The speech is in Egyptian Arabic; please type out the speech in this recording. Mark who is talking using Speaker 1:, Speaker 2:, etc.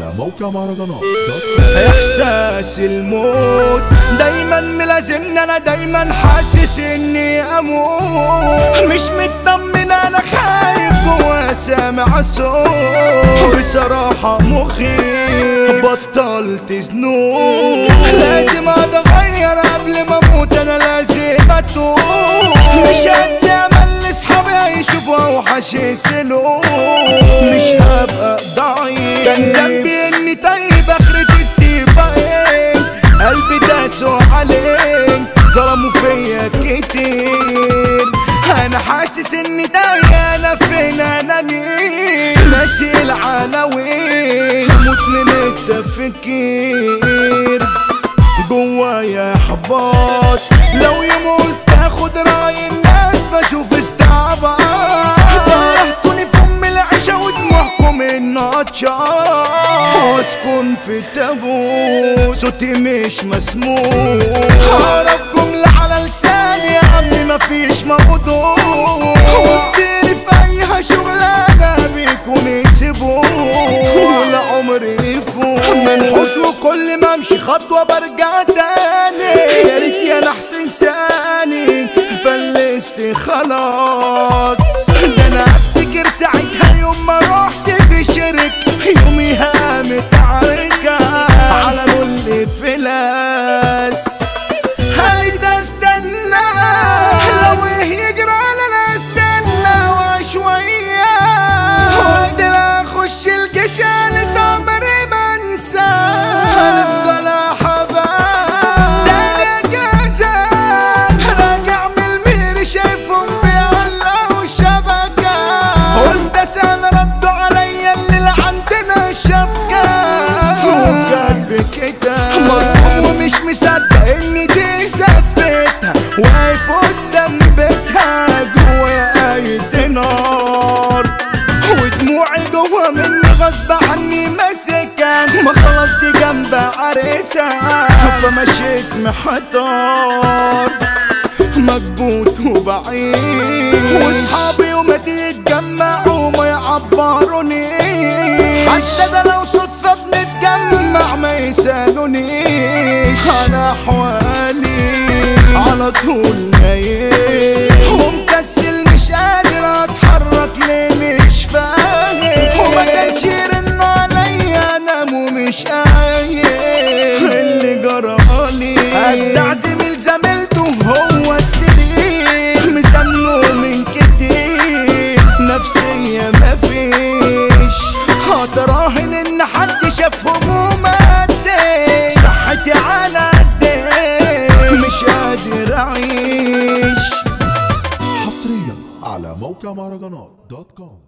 Speaker 1: على موقع مهرجانات
Speaker 2: احساس الموت دايما ملازمني انا دايما حاسس اني اموت مش مطمن انا خايف جوا سامع صوت بصراحة مخيف بطلت ذنوب لازم اتغير قبل ما اموت انا لازم اتوب مش قد امل اصحابي يشوفوا اوحش سلوك مش هبقى ضعيف كان ذنبي اني طيب اخرتي الطيبة ايه قلبي داسوا عليك ظلموا فيا كتير انا حاسس اني تايه انا فين انا مين ماشي العناوين هموت من التفكير جوايا احباط لو يوم تاخد راي الناس بشوف استعباط ضيعتوني في ام العشا ودموعكم النطشات واسكن في تابوت صوتي مش مسموع هرب جملة على لساني يا عمي مفيش موضوع وديني في ايها شغلانة بيكون يسيبوه ولا عمري يفوت من حسن كل ما امشي خطوة برجع تاني يا ريت يا نحس انساني فلست خلاص ده انا افتكر ساعتها يوم ما رحت في شرك يومي هامت عركة على كل فلاس هل ده استنى لو ايه يجرى انا استنى وشوية قلت لا اخش الجيش انا عمري ما انسى هنفضل احباب ده انا جازان راجع من المير شايفهم بيعلقوا شبكة قلت اسال ردوا عليا اللي عندنا شبكة وقلبي كده مظلوم ومش مصدق اني دي سفتها واقف قدام بيتها جوايا آية نار ودموعي جوا مني غصب عني ماسكة ما خلاص دي جنب عريسة فمشيت محتار مكبوت وبعيد واصحابي وما تتجمعوا ما يعبرونيش حتى ده لو صدفة بنتجمع ما يسالونيش انا احوالي على طول نايم ومكسل مش قادر اتحرك ليه مش فاهم وما كانش يرنوا عليا انام ومش قايم اللي جرالي ابدع زميل زميلته هو السرير مزنه من كتير نفسية مفيش هتراهن ان حد شاف هموماتي صحتي على قدي مش قادر اعيش
Speaker 1: حصريا على موقع مهرجانات دوت كوم